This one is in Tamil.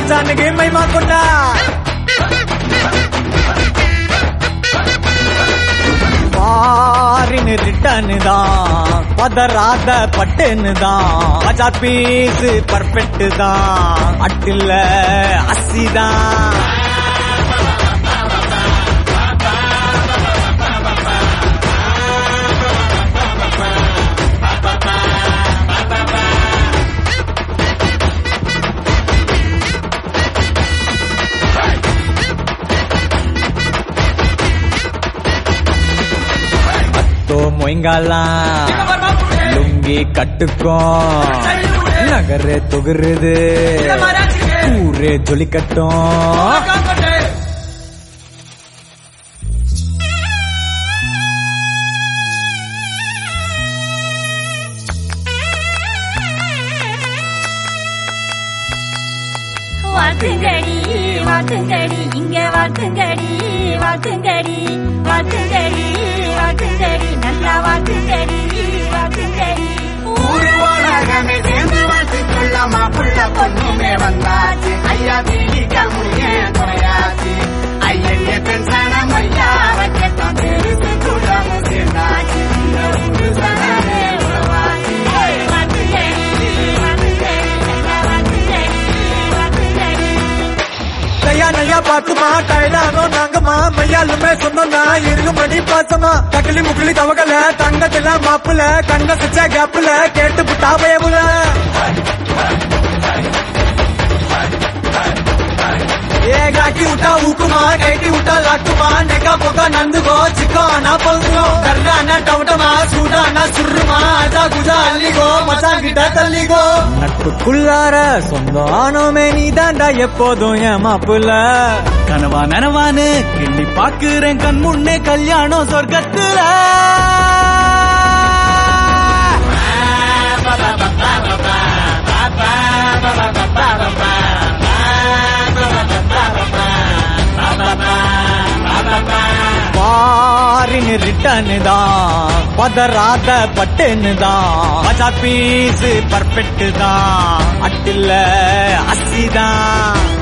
மச்சானுக்கு மைமா கொண்டா பாரின் ரிட்டர்னு தான் பதறாத பட்டுன்னு தான் மச்சா பீஸ் பர்ஃபெக்ட் தான் அட்டில்ல அசிதான் தோ மொயங்காலாம் லுங்கி கட்டுக்கும் நகரு தொகுருது ஊரே ஜொலிக்கட்டும் வாத்துங்கடி வாத்துங்கடி இங்க வாத்துங்கடி வாத்துங்கடி வாத்துங்கடி வாத்துங்கடி நல்லா வாத்துங்கடி வாத்துங்கடி உருவானகமே சேர்ந்து வாழ்த்துக் கொள்ளமா புள்ள பொண்ணுமே வந்தாச்சு ஐயா தீடிக்க முடிய துணையாச்சு ஐயைய பெண்சனம் ஐயா வைக்கத்தான் பெருசு கூடமும் சேர்ந்தாச்சு இந்த ஊரு சனமே உறவாச்சு வாத்துங்கடி வாத்துங்கடி நல்லா வாத்துங்கடி வாத்துங்கடி கையா நையா பாத்துமா கைலானோ நாங்கம்மா மையாலுமே சொந்தம்னா இருக்கும்படி பாசமா தக்கிலி முக்கிலி தவகல தங்கத்துல மாப்புல கண்ண சிச்ச கேப்புல கேட்டு புட்டா பயமுல ஏ காக்கி விட்டா ஊக்குமா கைட்டி விட்டா லாக்குமா நெக்கா பொக்கா நந்துகோ சிக்கோ அண்ணா பல்கோ கர்ணா அண்ணா டவுட்டமா சூடா அண்ணா சுருமா அஜா குஜா அள்ளிகோ மச்சான் கிட்ட தள்ளிகோ நட்புக்குள்ளார சொந்தம் ஆனோமே நீ தாண்டா எப்போதும் என் மாப்புல கனவா நனவான்னு கிள்ளி பாக்குறேன் கண் முன்னே கல்யாணம் சொர்க்கத்துல பாரின் ரிட்டர்னு தான் பதறாத பட்டுன்னு தான் மச்சா பீஸ் பர்ஃபெக்ட் தான் அட்டில்ல அசிதான்